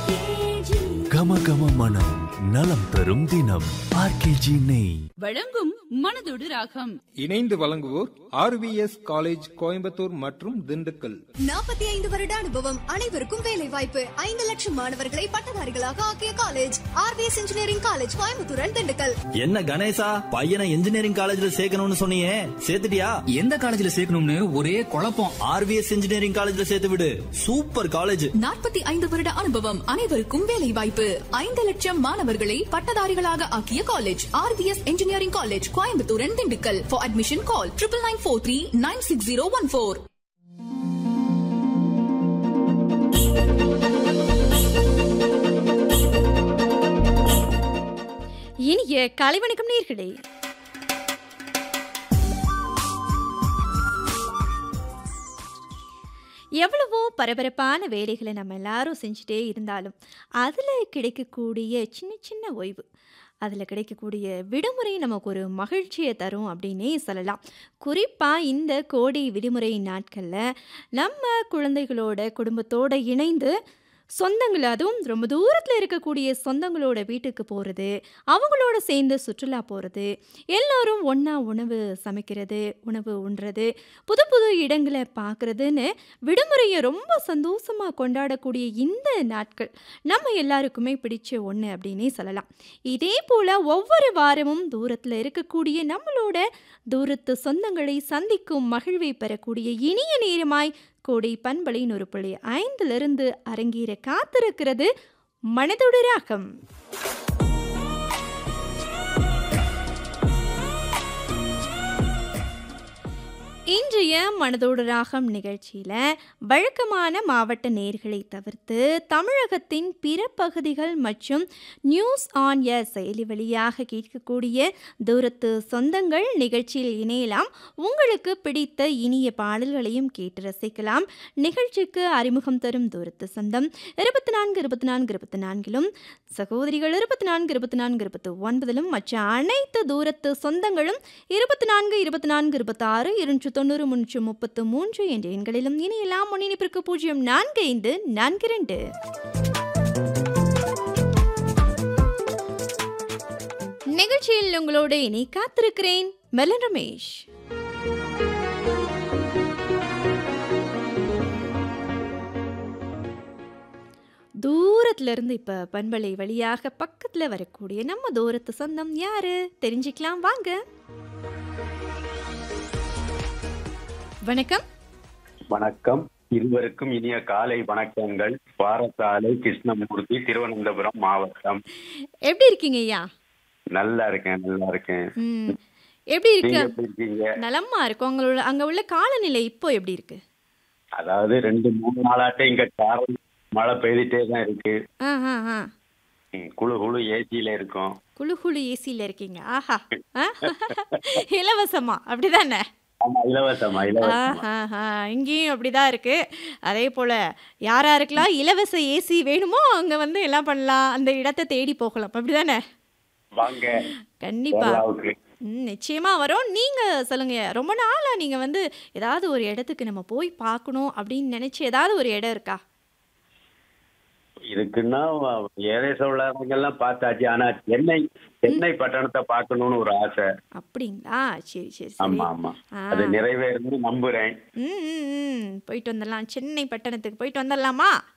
கம கம மனம் நலம் தரும் தினம் ஆர்கேஜி நெய் வழங்கும் மனதோடு ராகம் இணைந்து வழங்குவோர் ஆர்விஎஸ் காலேஜ் கோயம்புத்தூர் மற்றும் திண்டுக்கல் நாற்பத்தி ஐந்து வருட அனுபவம் அனைவருக்கும் வேலை வாய்ப்பு ஐந்து லட்சம் மாணவர்களை பட்டதாரிகளாக ஆக்கிய college RVS engineering college Coimbatore and Dindigul என்ன கணேசா பையனை இன்ஜினியரிங் காலேஜ்ல சேர்க்கணும்னு சொன்னியே சேர்த்துட்டியா எந்த காலேஜ்ல சேர்க்கணும்னு ஒரே குழப்பம் ஆர்விஎஸ் இன்ஜினியரிங் காலேஜ்ல சேர்த்து விடு சூப்பர் காலேஜ் நாற்பத்தி ஐந்து வருட அனுபவம் அனைவருக்கும் வேலை வாய்ப்பு ஐந்து லட்சம் மாணவர்களை பட்டதாரிகளாக ஆக்கிய college RVS engineering college Coimbatore and Dindigul for admission call triple nine four three nine six zero one four இனிய காலை வணக்கம் நேர்களே எவ்வளவோ பரபரப்பான வேலைகளை நம்ம எல்லாரும் செஞ்சுட்டே இருந்தாலும் அதில் கிடைக்கக்கூடிய சின்ன சின்ன ஓய்வு அதில் கிடைக்கக்கூடிய விடுமுறை நமக்கு ஒரு மகிழ்ச்சியை தரும் அப்படின்னே சொல்லலாம் குறிப்பாக இந்த கோடை விடுமுறை நாட்களில் நம்ம குழந்தைகளோட குடும்பத்தோடு இணைந்து சொந்தங்கள் அதுவும் ரொம்ப தூரத்தில் இருக்கக்கூடிய சொந்தங்களோட வீட்டுக்கு போகிறது அவங்களோட சேர்ந்து சுற்றுலா போகிறது எல்லோரும் ஒன்றா உணவு சமைக்கிறது உணவு உண்றது புது புது இடங்களை பார்க்குறதுன்னு விடுமுறையை ரொம்ப சந்தோஷமாக கொண்டாடக்கூடிய இந்த நாட்கள் நம்ம எல்லாருக்குமே பிடிச்ச ஒன்று அப்படின்னே சொல்லலாம் இதே போல் ஒவ்வொரு வாரமும் தூரத்தில் இருக்கக்கூடிய நம்மளோட தூரத்து சொந்தங்களை சந்திக்கும் மகிழ்வை பெறக்கூடிய இனிய நேரமாய் கோடை பண்பலின் ஒரு புள்ளி ஐந்திலிருந்து அரங்கேற காத்திருக்கிறது மனதோடு ராகம் இன்றைய மனதோடு ராகம் நிகழ்ச்சியில் வழக்கமான மாவட்ட நேர்களை தவிர்த்து தமிழகத்தின் பிற பகுதிகள் மற்றும் நியூஸ் ஆன் ஏர் செயலி வழியாக கேட்கக்கூடிய தூரத்து சொந்தங்கள் நிகழ்ச்சியில் இணையலாம் உங்களுக்கு பிடித்த இனிய பாடல்களையும் கேட்டு ரசிக்கலாம் நிகழ்ச்சிக்கு அறிமுகம் தரும் தூரத்து சொந்தம் இருபத்தி நான்கு இருபத்தி நான்கு இருபத்தி நான்கிலும் சகோதரிகள் இருபத்தி நான்கு இருபத்தி நான்கு இருபத்தி ஒன்பதிலும் மற்ற அனைத்து தூரத்து சொந்தங்களும் இருபத்தி நான்கு இருபத்தி நான்கு இருபத்தி ஆறு இருநூற்று தொண்ணூறு முன்னூற்று முப்பத்து மூன்று என்ற எண்களிலும் இணையலாம் முன்னிணைப்பிற்கு பூஜ்ஜியம் நான்கு ஐந்து நான்கு இரண்டு நிகழ்ச்சியில் உங்களோடு இனி காத்திருக்கிறேன் மெலன் ரமேஷ் தூரத்துல இருந்து இப்ப பண்பலை வழியாக பக்கத்துல வரக்கூடிய நம்ம தூரத்து சொந்தம் யாரு தெரிஞ்சுக்கலாம் வாங்க வணக்கம் வணக்கம் இருவருக்கும் இனிய காலை வணக்கங்கள் பாரசாலை கிருஷ்ணமூர்த்தி திருவனந்தபுரம் மாவட்டம் எப்படி இருக்கீங்க ஐயா நல்லா இருக்கேன் நல்லா இருக்கேன் ம் எப்படி நீங்க இருக்கு எப்படி இருக்கீங்க நலமா இருக்கு உங்களோட அங்க உள்ள காலநிலை இப்போ எப்படி இருக்கு அதாவது ரெண்டு மூணு நாளாட்ட இங்க சாரல் மழை பெய்துட்டே தான் இருக்கு ஆ ஆ ஆ ம், குளு குளு ஏசியில இருக்கோம் குழு குழு ஏசியில் இருக்கீங்க ஆஹா ஆ? இலவசமா அப்படிதானே ஆமா இலவசமா இலவசமா ஆஹா இங்கேயும் அப்படிதான் இருக்கு அதே போல யார் யாருக்கெல்லாம் இலவச ஏசி வேணுமோ அங்க வந்து எல்லாம் பண்ணலாம் அந்த இடத்தை தேடி போகலாம் அப்படிதானே வாங்க கண்டிப்பா கேரளாவுக்கு ம் நிச்சயமா வரோம் நீங்க சொல்லுங்க ரொம்ப நாளா நீங்க வந்து ஏதாவது ஒரு இடத்துக்கு நம்ம போய் பார்க்கணும் அப்படின்னு நினைச்சு ஏதாவது ஒரு இடம் இருக்கா இதுக்குன்னா ஏதேச உள்ளவங்கெல்லாம் பார்த்தாச்சு ஆனா சென்னை சென்னை பட்டணத்தை பார்க்கணும்னு ஒரு ஆசை அப்படிங்களா சரி சரி சரி ஆமா ஆமா ஆ. அது நிறைவேறும்னு நம்புறேன் ம் ம், ம் போயிட்டு வந்துடலாம் சென்னை பட்டணத்துக்கு போயிட்டு வந்துடலாமா